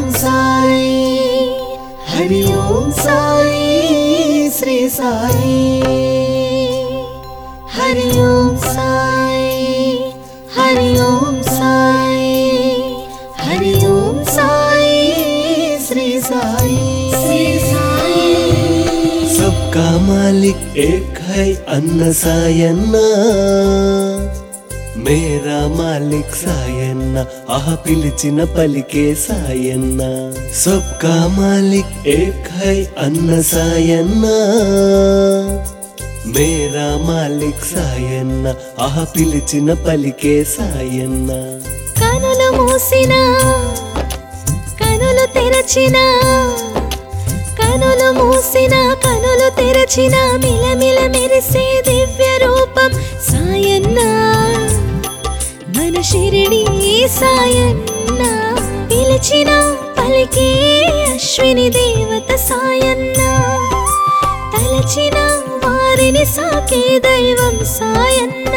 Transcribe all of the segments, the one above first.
సాయి హరి ఓం సాయి శ్రీ సాయి హరి ఓం సాయి హరి ఓం సాయి హరి ఓం సాయి శ్రీ సాయి శ్రీ సాయి सबका मालिक एक है అన్న సాయన్న మేరా మాలిక్ సాయన్న ఆహ పిలిచిన పలికే సాయన్న సబ్కా మాలిక్ ఏక్ హై అన్న సాయన్న మేరా మాలిక్ సాయన్న ఆహ పిలిచిన పలికే సాయన్న కనులు మూసిన కనులు తెరచిన కనులు మూసిన కనులు తెరచిన మిలమిల మెరిసే దివ్య రూపం సాయన్న మన షిరిడి సాయన్న పిలిచిన పలికే అశ్విని దేవత సాయన్న తలచిన వారిని సాకే దైవం సాయన్న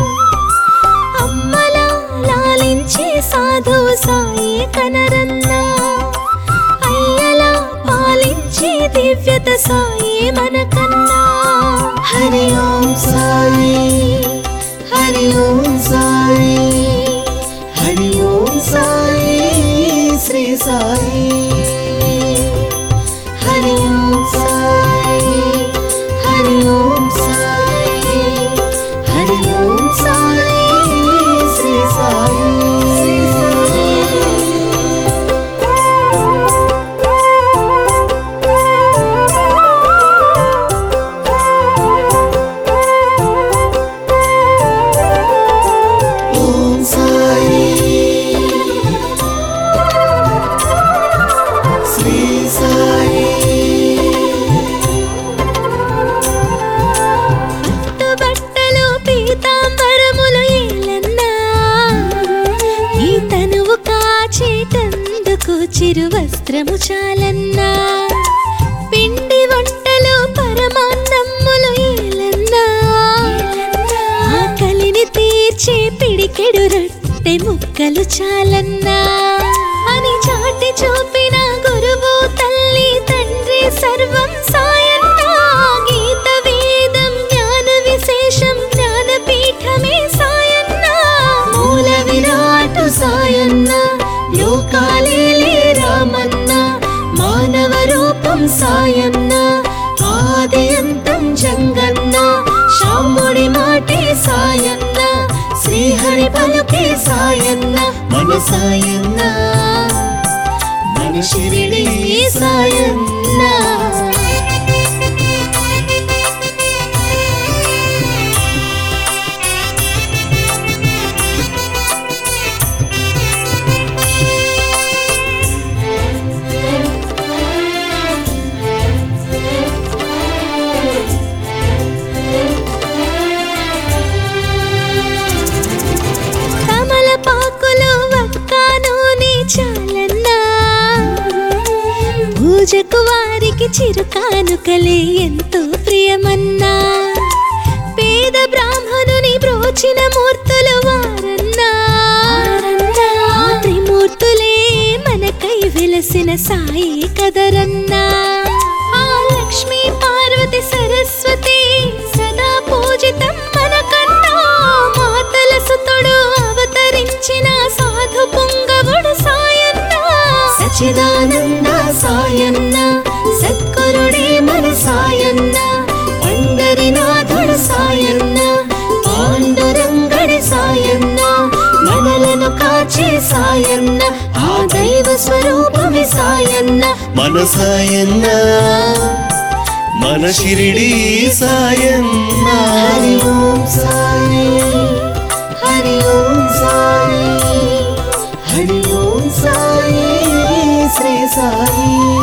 అమ్మలా లాలించే సాధు సాయి కనరన్నా అయ్యలా పాలించే దివ్యత సాయి మనకన్నా హరి ఓం సాయి హరి ఓం సాయి హరి ఓం సాయి శ్రీ సాయి హరి ఓం సాయి హరి ఓం సాయి హరి ఓం సాయి శ్రీ సాయి శ్రీ సాయి ఓం సాయి శ్రీ సాయి బట్టలు పీతాంబరములు ఏలన్నా ఈ తనువు కాచేటందుకు చిరు వస్త్రము చాలన్నా పిండి వంటలు పరమాన్నమ్ములు ఏలన్నా ఆకలిని తీర్చే పిడికెడు రొట్టె ముక్కలు చాలన్నా అని చాటి చూపిన గురువు తల్లి తండ్రి సర్వం సాయన్నా గీత వేదం జ్ఞాన విశేషం జ్ఞానపీఠమే సాయన్నా మూల విరాటు సాయన్న లోకాలేలే రామన్న మానవ రూపం సాయన్న ఆది అంతం జంగన్న శాముడి మాటే సాయన్న శ్రీహరి పలుకే సాయన్న మన సాయన్న మన షిరిడి సాయన్న తమలపాకులు వక్క నూనె చాలన్నా పూజకు వారికి చిరుకానుకలే ఎంతో ప్రియమన్నా పేద బ్రాహ్మణుని బ్రోచిన మూర్తులు వారన్నా ఆ త్రిమూర్తులే మనకై వెలసిన సాయి కదరన్నా ఆ లక్ష్మీ పార్వతి సరస్వతి సదా పూజితం మనకన్నా మాతల సుతుడు అవతరించిన సాధు పొంగవుడు సాయన్న సచిదానంద సాయన్న సద్గురుడే మన సాయన్న పండరినాథుడు సాయన్న పాండురంగడి సాయన్న మనలను కాచే సాయన్న ఆ దైవ స్వరూపమే సాయన్న మన సాయన్న మన షిరిడి సాయన్న హరి ఓం సాయి హరి ఓం సాయి హరి ఓం సాయి శ్రీ సాయి